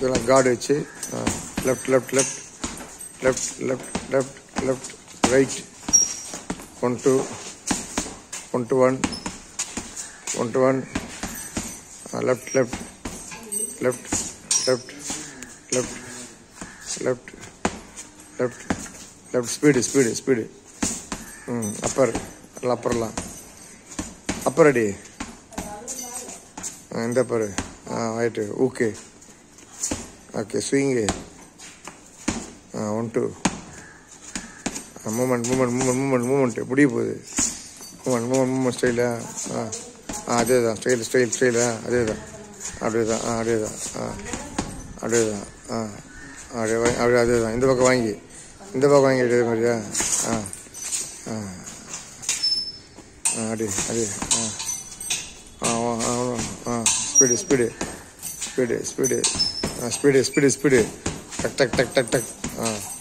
இதெல்லாம் கார்டு வச்சு left left left left left left left right one two one two one one two one left left left left left left left left speed speed speed hmm upper எல்லாம் அப்பர்லாம் upper அடி ஆ, இந்த பாரு ஆ right okay okay swing ஆ one two moment moment moment moment moment முடிய போகுது மூமெண்ட் மூமெண்ட் மூமெண்ட் ஸ்டைலா ஆ ஆ அதே தான் ஸ்டைல் ஸ்டைல் ஸ்டைலா அதே தான் அப்படியே தான் ஆ அப்படியே தான் ஆ அப்படியே தான் ஆ அப்படியே வாங்கி அப்படியே அதே தான் இந்த பக்கம் வாங்கி இந்த பக்கம் வாங்கி இதே மாதிரியா ஆ ஆ ஆ அப்படியே அப்படியே ஆ ஆ ஆ ஆ ஸ்பீடு ஸ்பீடு ஸ்பீடு ஸ்பீடு ஆ ஸ்பீடு ஸ்பீடு ஸ்பீடு டக் டக் டக் டக் டக் ஆ